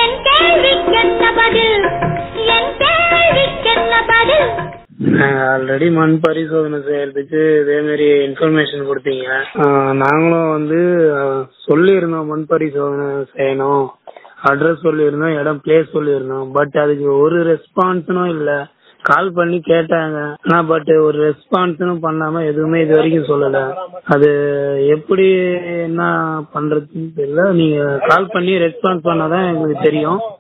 என் கேள்விக்கென்ன பதில் என் கேள்விக்கென்ன பதில் ஆல்ரெடி மண் பரிசோதனை செய்யறதுக்கு இதே மாதிரி இன்ஃபர்மேஷன் கொடுத்தீங்க ஆஹ் நாங்களும் வந்து சொல்லியிருந்தோம் மண் பரிசோதனை செய்யணும் அட்ரஸ் சொல்லியிருந்தோம் இடம் பிளேஸ் சொல்லியிருந்தோம் பட் அதுக்கு ஒரு ரெஸ்பான்ஸும் இல்ல கால் பண்ணி கேட்டாங்க ஆனா பட் ஒரு ரெஸ்பான்ஸும் பண்ணாம எதுவுமே இது வரைக்கும் சொல்லல அது எப்படி என்ன பண்றதுன்னு தெரியல நீங்க கால் பண்ணி ரெஸ்பான்ஸ் பண்ணாதான் எங்களுக்கு தெரியும்